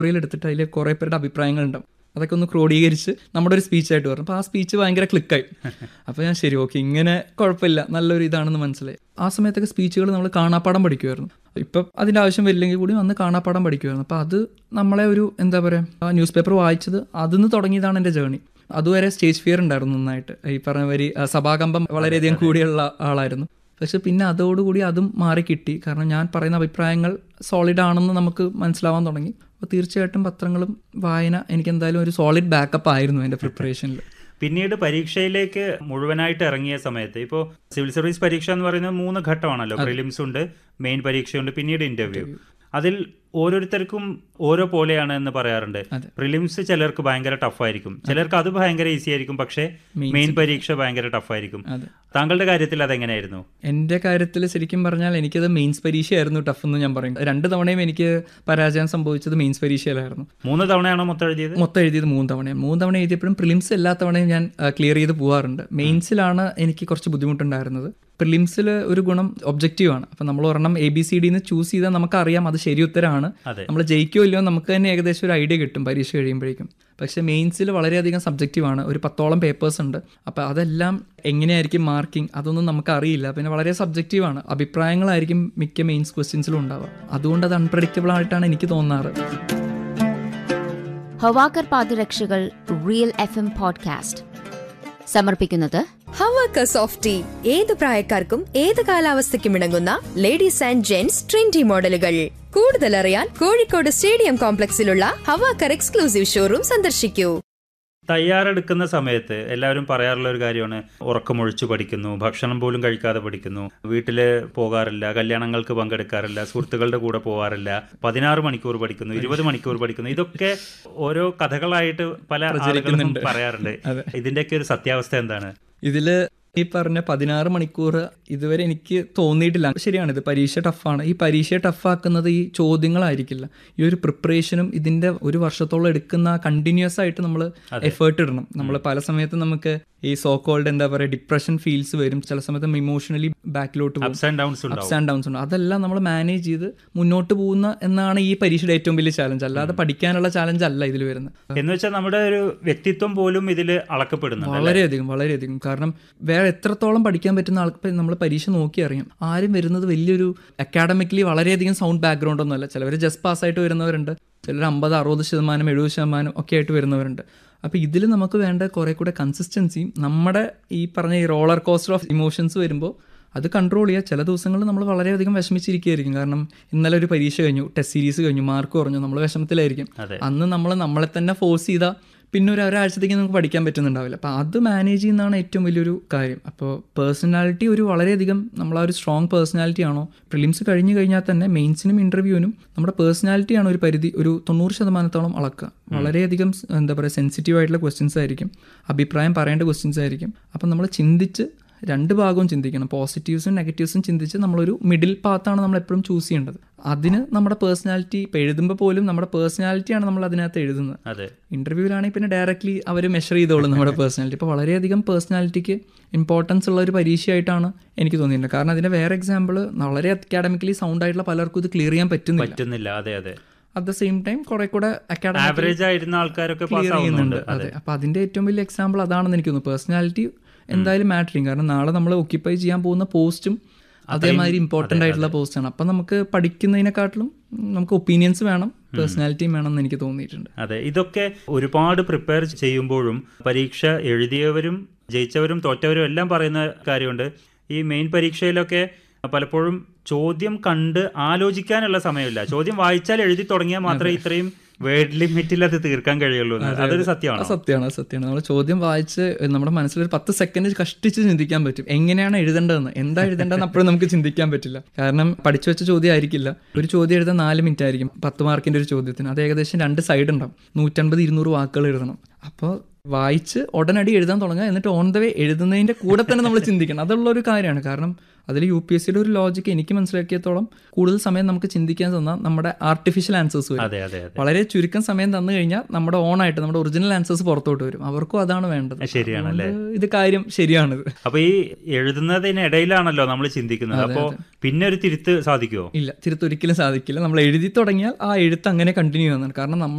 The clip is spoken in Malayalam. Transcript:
റീൽ എടുത്തിട്ട് അതിൽ കുറേ പേരുടെ അഭിപ്രായങ്ങളുണ്ടാവും അതൊക്കെ ഒന്ന് ക്രോഡീകരിച്ച് നമ്മുടെ ഒരു സ്പീച്ചായിട്ട് പറഞ്ഞു അപ്പോൾ ആ സ്പീച്ച് ഭയങ്കര ക്ലിക്കായി അപ്പോൾ ഞാൻ ശരി ഓക്കെ ഇങ്ങനെ കുഴപ്പമില്ല നല്ലൊരു ഇതാണെന്ന് മനസ്സിലായി ആ സമയത്തൊക്കെ സ്പീച്ചുകൾ നമ്മൾ കാണാപ്പാടം പഠിക്കുമായിരുന്നു ഇപ്പം അതിൻ്റെ ആവശ്യം വരില്ലെങ്കിൽ കൂടി അന്ന് കാണാപ്പാടം പഠിക്കുമായിരുന്നു അപ്പോൾ അത് നമ്മളെ ഒരു എന്താ പറയുക ആ ന്യൂസ് പേപ്പർ വായിച്ചത് അതിന്ന് തുടങ്ങിയതാണ് എൻ്റെ ജേണി അതുവരെ സ്റ്റേജ് ഫിയർ ഉണ്ടായിരുന്നു നന്നായിട്ട് ഈ പറഞ്ഞ വരി ആ, സഭാകമ്പം വളരെയധികം കൂടിയുള്ള ആളായിരുന്നു പക്ഷെ പിന്നെ അതോടുകൂടി അതും മാറി കിട്ടി കാരണം ഞാൻ പറയുന്ന അഭിപ്രായങ്ങൾ സോളിഡ് ആണെന്ന് നമുക്ക് മനസ്സിലാവാൻ തുടങ്ങി അപ്പോൾ തീർച്ചയായിട്ടും പത്രങ്ങളും വായന എനിക്ക് എന്തായാലും ഒരു സോളിഡ് ബാക്കപ്പ് ആയിരുന്നു എൻ്റെ പ്രിപ്പറേഷനിൽ പിന്നീട് പരീക്ഷയിലേക്ക് മുഴുവനായിട്ട് ഇറങ്ങിയ സമയത്ത് ഇപ്പോൾ സിവിൽ സർവീസ് പരീക്ഷ എന്ന് പറയുന്നത് മൂന്ന് ഘട്ടമാണല്ലോ പ്രിലിംസ് ഉണ്ട് മെയിൻ പരീക്ഷയുണ്ട് പിന്നീട് ഇന്റർവ്യൂ അതിൽ ഓരോരുത്തർക്കും ഓരോ പോലെയാണ് എന്ന് പറയാറുണ്ട് പ്രിലിംസ് ചിലർക്ക് ഭയങ്കര ടഫായിരിക്കും ചിലർക്ക് അത് ഭയങ്കര ഈസി ആയിരിക്കും പക്ഷേ മെയിൻ പരീക്ഷ ഭയങ്കര ടഫായിരിക്കും അതെ. താങ്കളുടെ കാര്യത്തിൽ അതെങ്ങനെയായിരുന്നു എൻ്റെ കാര്യത്തിൽ ശരിക്കും പറഞ്ഞാൽ എനിക്കത് മെയിൻസ് പരീക്ഷയായിരുന്നു ടഫ് എന്ന് ഞാൻ പറയും രണ്ട് തവണയും എനിക്ക് പരാജയം സംഭവിച്ചത് മെയിൻസ് പരീക്ഷയിലായിരുന്നു മൂന്ന് തവണയാണോ മൊത്തം എഴുതിയത് മൊത്തം എഴുതിയത് മൂന്ന് തവണയും മൂന്ന് തവണ എഴുതിയപ്പോഴും പ്രിലിംസ് എല്ലാ തവണയും ഞാൻ ക്ലിയർ ചെയ്ത് പോകാറുണ്ട് മെയിൻസിലാണ് എനിക്ക് കുറച്ച് ബുദ്ധിമുട്ടുണ്ടായിരുന്നത് പ്രിലിംസിൽ ഒരു ഗുണം ഒബ്ജക്റ്റീവ് ആണ് അപ്പം നമ്മൾ ഒരെണ്ണം എ ബി സി ഡിന്ന് ചൂസ് ചെയ്താൽ നമുക്കറിയാം അത് ശരി ഉത്തരമാണ് അതെ. നമ്മൾ ജയിക്കോ ഇല്ലയോ നമുക്ക് തന്നെ ഏകദേശം ഒരു ഐഡിയ കിട്ടും പരീക്ഷ കഴിയുമ്പോഴേക്കും പക്ഷേ മെയിൻസിൽ വളരെയധികം സബ്ജക്റ്റീവ് ആണ് ഒരു പത്തോളം പേപ്പേഴ്സ് ഉണ്ട് അപ്പോൾ അതെല്ലാം എങ്ങനെയായിരിക്കും മാർക്കിംഗ് അതൊന്നും നമുക്ക് അറിയില്ല പിന്നെ വളരെ സബ്ജക്റ്റീവ് ആണ് അഭിപ്രായങ്ങളായിരിക്കും മിക്ക മെയിൻസ് ക്വസ്റ്റ്യൻസിലും ഉണ്ടാവുക അതുകൊണ്ട് അത് അൺപ്രഡിക്റ്റബിൾ ആയിട്ടാണ് എനിക്ക് തോന്നാറ് ഹവാക്കർ പാദരക്ഷകൾ റിയൽ എഫ് എം പോഡ്കാസ്റ്റ് സമർപ്പിക്കുന്നത് ഹവാക്ക സോഫ്റ്റ് ടീ ഏത് പ്രായക്കാർക്കും ഏത് കാലാവസ്ഥയ്ക്കും ഇണങ്ങുന്ന ലേഡീസ് ആൻഡ് ജെന്റ്സ് ട്രെൻഡി മോഡലുകൾ കൂടുതൽ അറിയാൻ കോഴിക്കോട് സ്റ്റേഡിയം കോംപ്ലക്സിലുള്ള ഹവാക്കർ എക്സ്ക്ലൂസീവ് ഷോറൂം സന്ദർശിക്കൂ തയ്യാറെടുക്കുന്ന സമയത്ത് എല്ലാവരും പറയാറുള്ള ഒരു കാര്യമാണ് ഉറക്കമൊഴിച്ചു പഠിക്കുന്നു ഭക്ഷണം പോലും കഴിക്കാതെ പഠിക്കുന്നു വീട്ടിൽ പോകാറില്ല കല്യാണങ്ങൾക്ക് പങ്കെടുക്കാറില്ല സുഹൃത്തുക്കളുടെ കൂടെ പോകാറില്ല പതിനാറ് മണിക്കൂർ പഠിക്കുന്നു ഇരുപത് മണിക്കൂർ പഠിക്കുന്നു ഇതൊക്കെ ഓരോ കഥകളായിട്ട് പല ആളുകളും പ്രചരിക്കുന്നുണ്ട്. പറയാറുണ്ട് അതെ. ഇതിന്റെയൊക്കെ ഒരു സത്യാവസ്ഥ എന്താണ് ഇതില് ഈ പറഞ്ഞ പതിനാറ് മണിക്കൂർ ഇതുവരെ എനിക്ക് തോന്നിയിട്ടില്ല ശരിയാണ് ഇത് പരീക്ഷ ടഫാണ് ഈ പരീക്ഷയെ ടഫാക്കുന്നത് ഈ ചോദ്യങ്ങളായിരിക്കില്ല ഈ ഒരു പ്രിപ്പറേഷനും ഇതിന്റെ ഒരു വർഷത്തോളം എടുക്കുന്ന കണ്ടിന്യൂസ് ആയിട്ട് നമ്മൾ എഫേർട്ട് ഇടണം നമ്മൾ പല സമയത്തും നമുക്ക് ഈ സോ കോൾഡ് എന്താ പറയുക ഡിപ്രഷൻ ഫീൽസ് വരും ചില സമയത്ത് ഇമോഷണലി ബാക്കിലോട്ട് പോകും അപ്സ് ആൻഡ് ഡൗൺസ് ഉണ്ടാവും അപ്സ് ആൻഡ് ഡൗൺസ് ഉണ്ട് അതെല്ലാം നമ്മൾ മാനേജ് ചെയ്ത് മുന്നോട്ട് പോകുന്ന എന്നാണ് ഈ പരീക്ഷയുടെ ഏറ്റവും വലിയ ചാലഞ്ച് അല്ലാതെ പഠിക്കാനുള്ള ചാലഞ്ച് അല്ല ഇതിൽ വരുന്നത് എന്ന് വെച്ചാൽ നമ്മുടെ ഒരു വ്യക്തിത്വം പോലും ഇതിൽ അളക്കപ്പെടുന്നുണ്ട് അല്ലേ? വളരെയധികം വളരെയധികം കാരണം വേറെ എത്രത്തോളം പഠിക്കാൻ പറ്റുന്ന ആൾക്ക് നമ്മൾ പരീക്ഷ നോക്കി അറിയാം ആരും വരുന്നത് വലിയൊരു അക്കാഡമിക്കലി വളരെയധികം സൗണ്ട് ബാക്ക്ഗ്രൗണ്ട് ഒന്നുമല്ല ചിലവർ ജസ്റ്റ് പാസ്സായിട്ട് വരുന്നവരുണ്ട് ചിലർ അമ്പത് അറുപത് ശതമാനം എഴുപത് ശതമാനം ഒക്കെ ആയിട്ട് വരുന്നവരുണ്ട് അപ്പോൾ ഇതിൽ നമുക്ക് വേണ്ട കുറേ കൂടെ കൺസിസ്റ്റൻസിയും നമ്മുടെ ഈ പറഞ്ഞ ഈ റോളർ കോസ്റ്റർ ഓഫ് ഇമോഷൻസ് വരുമ്പോൾ അത് കൺട്രോൾ ചെയ്യുക ചില ദിവസങ്ങളിൽ നമ്മൾ വളരെയധികം വിഷമിച്ചിരിക്കുകയായിരിക്കും കാരണം ഇന്നലെ ഒരു പരീക്ഷ കഴിഞ്ഞു ടെസ്റ്റ് സീരീസ് കഴിഞ്ഞു മാർക്ക് കുറഞ്ഞു നമ്മൾ വിഷമത്തിലായിരിക്കും അതെ. അന്ന് നമ്മൾ നമ്മളെ തന്നെ ഫോഴ്സ് ചെയ്താൽ പിന്നെ ഒരു ഒരാഴ്ചത്തേക്ക് നമുക്ക് പഠിക്കാൻ പറ്റുന്നുണ്ടാവില്ല അപ്പോൾ അത് മാനേജ് ചെയ്യുന്നതാണ് ഏറ്റവും വലിയൊരു കാര്യം അപ്പോൾ പേഴ്സണാലിറ്റി ഒരു വളരെയധികം നമ്മൾ ആ ഒരു സ്ട്രോങ് പേഴ്സണാലിറ്റി ആണോ പ്രിലിംസ് കഴിഞ്ഞ് കഴിഞ്ഞാൽ തന്നെ മെയിൻസിനും ഇൻ്റർവ്യൂവിനും നമ്മുടെ പേഴ്സണാലിറ്റിയാണ് ഒരു പരിധി ഒരു തൊണ്ണൂറ് ശതമാനത്തോളം അളക്കുക വളരെയധികം സ് എന്താ പറയുക സെൻസിറ്റീവ് ആയിട്ടുള്ള ക്വസ്റ്റ്യൻസ് ആയിരിക്കും അഭിപ്രായം പറയേണ്ട ക്വസ്റ്റ്യൻസ് ആയിരിക്കും അപ്പം നമ്മൾ ചിന്തിച്ച് രണ്ട് ഭാഗവും ചിന്തിക്കണം പോസിറ്റീവ്സും നെഗറ്റീവ്സും ചിന്തിച്ച് നമ്മളൊരു മിഡിൽ പാത്താണ് നമ്മൾ എപ്പോഴും ചൂസ് ചെയ്യേണ്ടത് അതിന് നമ്മുടെ പേഴ്സണാലിറ്റി ഇപ്പോൾ എഴുതുമ്പോൾ പോലും നമ്മുടെ പേഴ്സണാലിറ്റിയാണ് നമ്മൾ അതിനകത്ത് എഴുതുന്നത് അതെ ഇന്റർവ്യൂവിലാണെങ്കിൽ പിന്നെ ഡയറക്റ്റ്ലി അവർ മെഷർ ചെയ്തോളും നമ്മുടെ പേഴ്സണാലിറ്റി ഇപ്പോൾ വളരെയധികം പേഴ്സണാലിറ്റിക്ക് ഇമ്പോർട്ടൻസ് ഉള്ള ഒരു പരീക്ഷയായിട്ടാണ് എനിക്ക് തോന്നിയിട്ടുണ്ട് കാരണം അതിൻ്റെ വേറെ എക്സാമ്പിൾ വളരെ അക്കാഡമിക്കലി സൗണ്ട് ആയിട്ടുള്ള പലർക്കും ഇത് ക്ലിയർ ചെയ്യാൻ പറ്റുന്നില്ല പറ്റുന്നില്ല അതെ അതെ അറ്റ് ദ സെയിം ടൈം കുറെ കൂടെ അക്കാഡമിക് ആവറേജ് ആയിരുന്ന ആൾക്കാരൊക്കെ ക്ലിയർ പാസ് ചെയ്യുന്നുണ്ട് ആവുന്നുണ്ട് അതെ അപ്പോൾ അതിൻ്റെ ഏറ്റവും വലിയ എക്സാമ്പിൾ അതാണെന്ന് എനിക്ക് തോന്നുന്നു പേഴ്സണാലിറ്റി എന്തായാലും മാറ്റർ ചെയ്യും കാരണം നാളെ നമ്മൾ ഒക്യുപ്പൈ ചെയ്യാൻ പോകുന്ന പോസ്റ്റും അതേമാതിരി ഇമ്പോർട്ടൻ്റ് ആയിട്ടുള്ള പോസ്റ്റാണ് അപ്പം നമുക്ക് പഠിക്കുന്നതിനെക്കാട്ടിലും നമുക്ക് ഒപ്പീനിയൻസ് വേണം പേഴ്സണാലിറ്റിയും വേണം എന്ന് എനിക്ക് തോന്നിയിട്ടുണ്ട് അതെ ഇതൊക്കെ ഒരുപാട് പ്രിപ്പയർ ചെയ്യുമ്പോഴും പരീക്ഷ എഴുതിയവരും ജയിച്ചവരും തോറ്റവരും എല്ലാം പറയുന്ന കാര്യമുണ്ട് ഈ മെയിൻ പരീക്ഷയിലൊക്കെ പലപ്പോഴും ചോദ്യം കണ്ട് ആലോചിക്കാനുള്ള സമയമില്ല ചോദ്യം വായിച്ചാൽ എഴുതി തുടങ്ങിയാൽ മാത്രമേ ഇത്രയും വേർഡ് ലിമിറ്റിൽ അത് തീർക്കാൻ കഴിയുള്ളൂ എന്ന്. അതൊരു സത്യമാണോ അത് സത്യമാണ് അത് സത്യമാണ് നമ്മൾ ചോദ്യം വായിച്ച് നമ്മുടെ മനസ്സിൽ ഒരു പത്ത് സെക്കൻഡ് കഷ്ടിച്ച് ചിന്തിക്കാൻ പറ്റും എങ്ങനെയാണ് എഴുതേണ്ടതെന്ന് എന്താ എഴുതേണ്ടതെന്ന് അപ്പോഴും നമുക്ക് ചിന്തിക്കാൻ പറ്റില്ല കാരണം പഠിച്ചു വെച്ച ചോദ്യം ആയിരിക്കില്ല ഒരു ചോദ്യം എഴുതാൻ നാല് മിനിറ്റ് ആയിരിക്കും പത്ത് മാർക്കിന്റെ ഒരു ചോദ്യത്തിന് അത് ഏകദേശം രണ്ട് സൈഡ് ഉണ്ടാവും നൂറ്റൻപത് ഇരുന്നൂറ് വാക്കുകൾ എഴുതണം അപ്പോൾ വായിച്ച് ഉടനടി എഴുതാൻ തുടങ്ങുക എന്നിട്ട് ഓൺ ദ വേ എഴുതുന്നതിന്റെ കൂടെ തന്നെ നമ്മൾ ചിന്തിക്കണം അതുള്ള ഒരു കാര്യമാണ് കാരണം അതിൽ യു പി എസ് സിയുടെ ഒരു ലോജിക്ക് എനിക്ക് മനസ്സിലാക്കിയത്തോളം കൂടുതൽ സമയം നമുക്ക് ചിന്തിക്കാൻ തന്നാൽ നമ്മുടെ ആർട്ടിഫിഷ്യൽ ആൻസേഴ്സ് വരും അതെ അതെ അതെ വളരെ ചുരുക്കം സമയം തന്നു കഴിഞ്ഞാൽ നമ്മുടെ ഓൺ ആയിട്ട് നമ്മുടെ ഒറിജിനൽ ആൻസേഴ്സ് പുറത്തോട്ട് വരും അവർക്കും അതാണ് വേണ്ടത് ശരിയാണല്ലേ അതുകൊണ്ട് ഇത് കാര്യം ശരിയാണിത് അപ്പൊ ഈ എഴുതുന്നതിനിടയിലാണല്ലോ നമ്മൾ ചിന്തിക്കുന്നത് അപ്പോ പിന്നെ ഒരു തിരുത്ത് സാധിക്കുമോ ഇല്ല തിരുത്തൊരിക്കലും സാധിക്കില്ല നമ്മൾ എഴുതി തുടങ്ങിയാൽ ആ എഴുത്ത് അങ്ങനെ കണ്ടിന്യൂ ചെയ്യുന്നതാണ് കാരണം നമ്മൾ